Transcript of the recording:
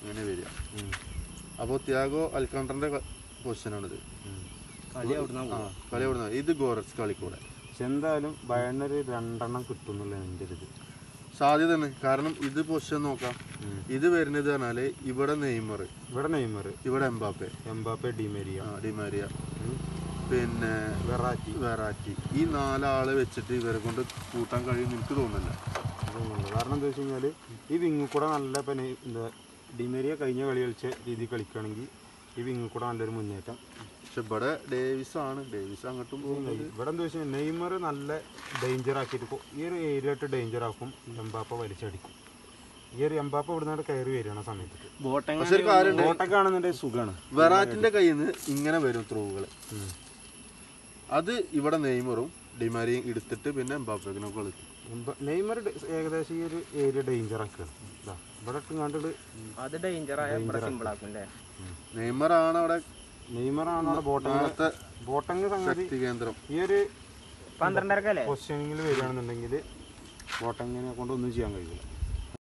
അങ്ങനെ വരിക അപ്പോൾ ത്യാഗോ അൽക്കാണ്ടറിന്റെ പൊസിഷനാണിത് കളി അവിടുന്ന് ആ കളി എവിടുന്ന ഇത് ഗോറസ് കളിക്കൂടെ പക്ഷെ എന്തായാലും ബയണ്ണൊരു രണ്ടെണ്ണം കിട്ടും എന്നുള്ള എൻ്റെ ഒരു ഇത് സാധ്യത തന്നെ കാരണം ഇത് പൊസിഷൻ നോക്കാം ഇത് വരുന്നത് പറഞ്ഞാല് ഇവിടെ നെയ്മർ ഇവിടെ നെയ്മർ ഇവിടെ എംബാപ്പെ എംബാപ്പെ ഡിമേരിയ ആ, ഡിമാരിയ പിന്നെ വെറാറ്റി വെറാറ്റി ഈ നാലാളെ വെച്ചിട്ട് ഇവരെ കൊണ്ട് കൂട്ടാൻ കഴിയുമെന്ന് എനിക്ക് തോന്നുന്നില്ല ഇതൊന്നുമില്ല കാരണം എന്താ വെച്ച് കഴിഞ്ഞാൽ ഈ വിങ്ങിൽ കൂടെ നല്ല ഇപ്പം നെയ്- എന്താ ഡിമേരിയ കഴിഞ്ഞ കളി കളിച്ച രീതി കളിക്കുകയാണെങ്കിൽ ഈ വിങ്ങിൽ കൂടെ നല്ലൊരു മുന്നേറ്റം പക്ഷെ ഇവിടെ ഡേവിസ് ആണ് ഡേവിസ് അങ്ങോട്ടും പോകുന്നത് ഇവിടെ എന്താ വെച്ചാൽ നെയ്മർ നല്ല ഡേഞ്ചർ ആക്കിയിട്ട് കൊ- ഈ ഒരു ഏരിയയിട്ട് ഡേഞ്ചർ ആക്കും എംബാപ്പ വലിച്ചടിക്കും ഈ ഒരു എംബാപ്പ ഇവിടെ നിന്ന് കയറി വരികയാണ് ആ സമയത്ത് ബോട്ടെങ്ങ പക്ഷെ ഒരു കാര്യം ഓട്ടൊക്കെ ആണെന്നുണ്ടെങ്കിൽ സുഖമാണ് വെറാറ്റിന്റെ കയ്യിൽ നിന്ന് ഇങ്ങനെ വരും ത്രൂവുകൾ അത് ഇവിടെ നെയ്മറും ഡിമാരിയും എടുത്തിട്ട് പിന്നെ എംബാപ്പേക്കിനെ കളിക്കും നെയ്മർ ഡ- ഏകദേശം ഈ ഒരു ഏരിയ ഡേഞ്ചർ ആക്കുകയാണ് ഇതാ ഇവിടെ ഇട്ട് കണ്ടിട്ട് അത് ഡേഞ്ചർ ആയ ഇവിടെ സിമ്പിൾ ആക്കും അല്ലേ നെയ്മറാണ് അവിടെ നെയ്മറാണ് അവിടെ ബോട്ടങ് നേരത്തെ ബോട്ടങ് സംഗതി ശക്തി കേന്ദ്രം ഈ ഒരു പന്ത്രണ്ടരക്കല്ലേ പൊസിഷനിങ്ങിൽ വരികയാണെന്നുണ്ടെങ്കിൽ ബോട്ടങ്ങിനെ കൊണ്ട് ഒന്നും ചെയ്യാൻ കഴിയില്ല